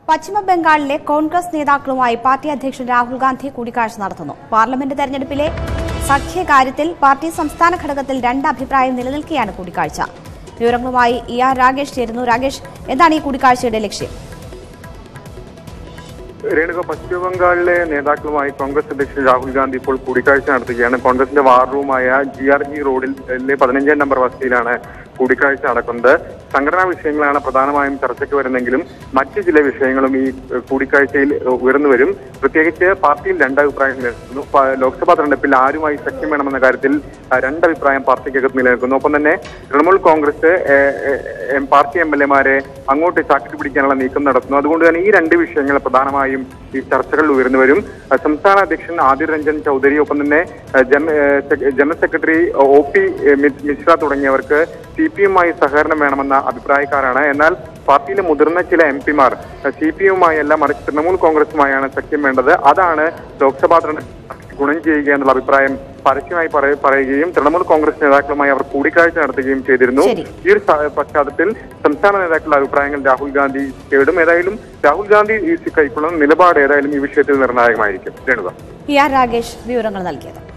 പശ്ചിമ ബംഗാളിലെ കോൺഗ്രസ് നേതാക്കളുമായി പാർട്ടി അധ്യക്ഷൻ രാഹുൽ ഗാന്ധി കൂടിക്കാഴ്ച നടത്തുന്നു പാർലമെന്റ് തെരഞ്ഞെടുപ്പിലെ സഖ്യകാര്യത്തിൽ പാർട്ടി സംസ്ഥാന ഘടകത്തിൽ രണ്ട് അഭിപ്രായം നിലനിൽക്കെയാണ് കൂടിക്കാഴ്ച വിവരങ്ങളുമായി ഇ ആർ രാഗേഷ് ചേരുന്നു രാഗേഷ് എന്താണ് ഈ കൂടിക്കാഴ്ചയുടെ ലക്ഷ്യം രേണുക പശ്ചിമ ബംഗാളിലെ നേതാക്കളുമായി കോൺഗ്രസ് അധ്യക്ഷൻ രാഹുൽ ഗാന്ധി ഇപ്പോൾ കൂടിക്കാഴ്ച നടത്തുകയാണ് കോൺഗ്രസിന്റെ വാർ റൂമായ ജി ആർ ജി റോഡിലെ പതിനഞ്ചാം നമ്പർ വസതിയിലാണ് കൂടിക്കാഴ്ച നടക്കുന്നത് സംഘടനാ വിഷയങ്ങളാണ് പ്രധാനമായും ചർച്ചയ്ക്ക് വരുന്നെങ്കിലും മറ്റ് ചില വിഷയങ്ങളും ഈ ഏഹ്, കൂടിക്കാഴ്ചയിൽ ഏഹ്, ഉയർന്നു വരും പ്രത്യേകിച്ച് പാർട്ടിയിൽ രണ്ട് അഭിപ്രായം നിലനിൽക്കുന്നു പ- ലോക്സഭാ തെരഞ്ഞെടുപ്പിൽ ആരുമായി സഖ്യം വേണമെന്ന കാര്യത്തിൽ ആ, രണ്ട് അഭിപ്രായം പാർട്ടിക്കകത്ത് നിലനിൽക്കുന്നു ഒപ്പം തന്നെ തൃണമൂൽ കോൺഗ്രസ് ഏഹ്, ഏഹ്, ഏഹ്, പാർട്ടി എം എൽ എമാരെ അങ്ങോട്ട് ചാക്കിട്ട് പിടിക്കാനുള്ള നീക്കം നടത്തുന്നു അതുകൊണ്ട് തന്നെ ഈ രണ്ട് വിഷയങ്ങൾ പ്രധാനമായും ഈ ചർച്ചകളിൽ ഉയർന്നു വരും ആ, സംസ്ഥാന അധ്യക്ഷൻ ആദിർ രഞ്ജൻ ചൗധരി ഒപ്പം തന്നെ ആ, ജന- ഏഹ്, സെക്ര- ജനറൽ സെക്രട്ടറി ഒ പി മി- മിശ്ര തുടങ്ങിയവർക്ക് സി പി എമ്മുമായി സഹകരണം വേണമെന്ന അഭിപ്രായക്കാരാണ് എന്നാൽ പാർട്ടിയിലെ മുതിർന്ന ചില എം പിമാർ സി പി എമ്മുമായി അല്ല മറിച്ച് തൃണമൂൽ കോൺഗ്രസുമായാണ് സഖ്യം വേണ്ടത് അതാണ് ലോക്സഭാ തെരഞ്ഞെടുപ്പിൽ ഗുണം ചെയ്യുക എന്നുള്ള അഭിപ്രായം പരസ്യമായി പറയ- പറയുകയും തൃണമൂൽ കോൺഗ്രസ് നേതാക്കളുമായി അവർ കൂടിക്കാഴ്ച നടത്തുകയും ചെയ്തിരുന്നു ശരി. ഈ ഒരു സ- പശ്ചാത്തലത്തിൽ സംസ്ഥാന നേതാക്കളുടെ അഭിപ്രായങ്ങൾ രാഹുൽ ഗാന്ധി തേടും ഏതായാലും രാഹുൽ ഗാന്ധി ഈ കൈക്കൊള്ളുന്ന നിലപാട് ഏതായാലും ഈ വിഷയത്തിൽ നിർണായകമായിരിക്കും രേണുക ഇ ആർ രാഗേഷ് വിവരങ്ങൾ നൽകിയത്